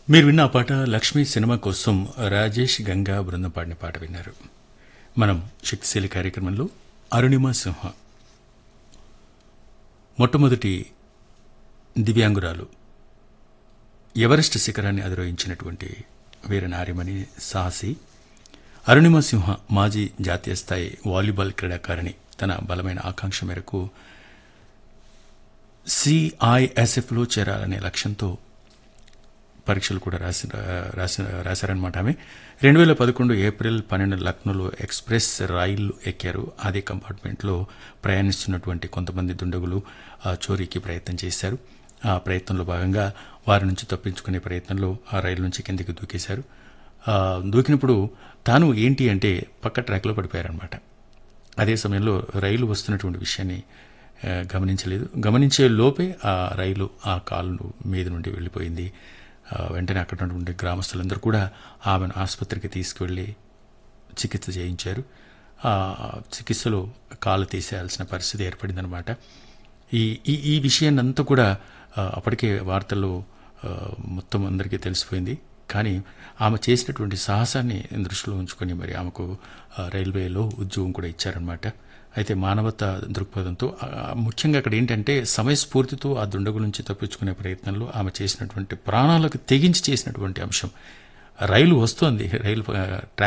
మీరు విన్న ఆ పాట లక్ష్మీ సినిమా కోసం రాజేష్ గంగా బృందం పాడిన పాట విన్నారు మనం శక్తిశీలి కార్యక్రమంలో అరుణిమ సింహ మొట్టమొదటి దివ్యాంగురాలు ఎవరెస్ట్ శిఖరాన్ని అధిరోహించినటువంటి వీర నారిమణి సాహసి అరుణిమ సింహ మాజీ జాతీయ స్థాయి వాలీబాల్ క్రీడాకారిణి తన బలమైన ఆకాంక్ష మేరకు సిఐఎస్ఎఫ్లో చేరాలనే లక్ష్యంతో పరీక్షలు కూడా రాసి రాసి రాశారనమాట ఆమె రెండు వేల పదకొండు ఏప్రిల్ పన్నెండు లక్నోలో ఎక్స్ప్రెస్ రైలు ఎక్కారు అదే కంపార్ట్మెంట్లో ప్రయాణిస్తున్నటువంటి కొంతమంది దుండగులు ఆ చోరీకి ప్రయత్నం చేశారు ఆ ప్రయత్నంలో భాగంగా వారి నుంచి తప్పించుకునే ప్రయత్నంలో ఆ రైలు నుంచి కిందికి దూకేశారు ఆ, దూకినప్పుడు తాను ఏంటి అంటే పక్క ట్రాక్లో పడిపోయారనమాట అదే సమయంలో రైలు వస్తున్నటువంటి విషయాన్ని ఆ, గమనించలేదు గమనించే లోపే ఆ రైలు ఆ కాలు మీద నుండి వెళ్ళిపోయింది ఆ, వెంటనే అక్కడ ఉన్నటువంటి గ్రామస్తులందరూ కూడా ఆమెను ఆసుపత్రికి తీసుకువెళ్ళి చికిత్స చేయించారు ఆ చికిత్సలో కాలు తీసేయాల్సిన పరిస్థితి ఏర్పడిందనమాట ఈ ఈ ఈ విషయాన్ని అంతా కూడా ఆ, అప్పటికే వార్తల్లో ఆ, మొత్తం అందరికీ తెలిసిపోయింది కానీ ఆమె చేసినటువంటి సాహసాన్ని దృష్టిలో ఉంచుకొని మరి ఆమెకు ఆ, రైల్వేలో ఉద్యోగం కూడా ఇచ్చారనమాట అయితే మానవత దృక్పథంతో ఆ, ముఖ్యంగా అక్కడ ఏంటంటే సమయస్ఫూర్తితో ఆ దుండగు నుంచి తప్పించుకునే ప్రయత్నంలో ఆమె చేసినటువంటి ప్రాణాలకు తెగించి చేసినటువంటి అంశం రైలు వస్తోంది రైలు ఆ, ట్రాక్